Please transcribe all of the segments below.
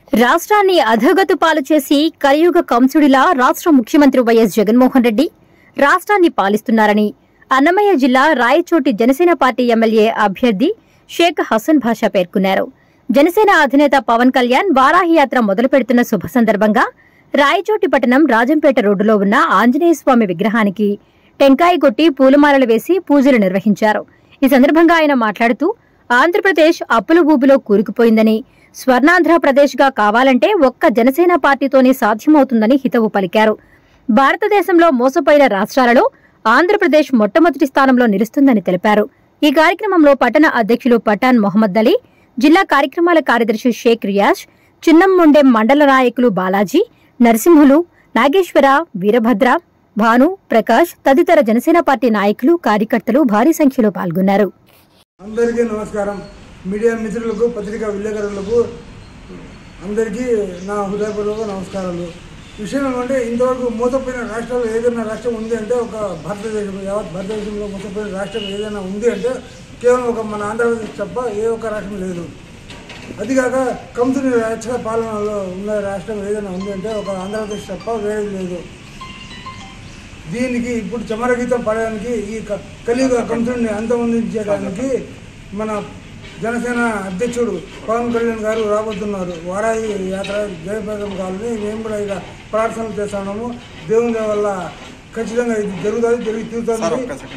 రాష్ట్రాన్ని అధోగతు పాలు చేసి కలియుగ కంసుడిలా రాష్ట్ర ముఖ్యమంత్రి వైఎస్ జగన్మోహన్ రెడ్డి రాష్ట్రాన్ని పాలిస్తున్నారని అన్నమయ్య జిల్లా రాయచోటి జనసేన పార్టీ ఎమ్మెల్యే అభ్యర్థి షేక్ హసన్ భాషా పేర్కొన్నారు జనసేన అధినేత పవన్ కళ్యాణ్ వారాహి యాత్ర మొదలు పెడుతున్న శుభ సందర్భంగా రాయచోటి పట్టణం రాజంపేట రోడ్డులో ఉన్న ఆంజనేయ స్వామి విగ్రహానికి టెంకాయ కొట్టి పూలమాలలు వేసి పూజలు నిర్వహించారు ఈ సందర్భంగా ఆయన మాట్లాడుతూ ఆంధ్రప్రదేశ్ అప్పుల ఊబిలో కూరుకుపోయిందని స్వర్ణాంధ్రప్రదేశ్గా కావాలంటే ఒక్క జనసేన పార్టీతోనే సాధ్యమవుతుందని హితవు పలికారు భారతదేశంలో మోసపోయిన రాష్ట్రాలలో ఆంధ్రప్రదేశ్ మొట్టమొదటి స్థానంలో నిలుస్తుందని తెలిపారు ఈ కార్యక్రమంలో పట్టణ అధ్యక్షులు పఠాన్ మొహమ్మద్ అలీ జిల్లా కార్యక్రమాల కార్యదర్శి షేక్ రియాజ్ చిన్నంముండెం మండల నాయకులు బాలాజీ నరసింహులు నాగేశ్వర వీరభద్ర భాను ప్రకాష్ తదితర జనసేన పార్టీ నాయకులు కార్యకర్తలు భారీ సంఖ్యలో పాల్గొన్నారు అందరికీ నమస్కారం మీడియా మిత్రులకు పత్రికా విలేకరులకు అందరికీ నా హృదయపూర్వక నమస్కారాలు విషయం ఏమంటే ఇంతవరకు మూతపోయిన రాష్ట్రాలు ఏదైనా రాష్ట్రం ఉంది అంటే ఒక భారతదేశం యావత్ భారతదేశంలో మూతపోయిన రాష్ట్రం ఏదైనా ఉంది అంటే కేవలం ఒక మన ఆంధ్రప్రదేశ్ తప్ప ఏ ఒక్క రాష్ట్రం లేదు అదిగాక కంసుని రాష్ట్ర పాలనలో ఉన్న రాష్ట్రం ఏదైనా ఉంది అంటే ఒక ఆంధ్రప్రదేశ్ తప్ప వేరేది లేదు దీనికి ఇప్పుడు చమరగీతం పడడానికి ఈ క- కలియుగ కంసుడిని అంతమొందించడానికి మన జనసేన అధ్యక్షుడు పవన్ కళ్యాణ్ గారు రాబోతున్నారు వారాహి యాత్ర జయప్రదం కావాలని మేము కూడా ఇక ప్రార్థనలు చేస్తున్నాము దేవుని దయ వల్ల ఖచ్చితంగా ఇది జరుగుతుంది జరిగి తీరుతుంది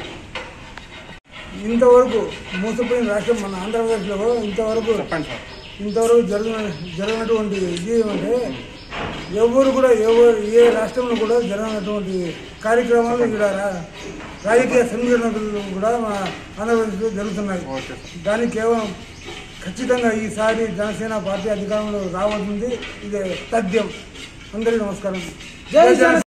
ఇంతవరకు మోసపోయిన రాష్ట్రం మన ఆంధ్రప్రదేశ్లో ఇంతవరకు ఇంతవరకు జరిగిన జరిగినటువంటి ఇది ఏమంటే ఎవరు కూడా ఎవరు ఏ రాష్ట్రంలో కూడా జరగనటువంటి కార్యక్రమాలు ఇక్కడ రా- రాజకీయ సంఘటనలు కూడా మన ఆంధ్రప్రదేశ్లో జరుగుతున్నాయి దానికి కేవలం ఖచ్చితంగా ఈసారి జనసేన పార్టీ అధికారంలో రాబోతుంది ఇది తథ్యం అందరికీ నమస్కారం జై జనసేన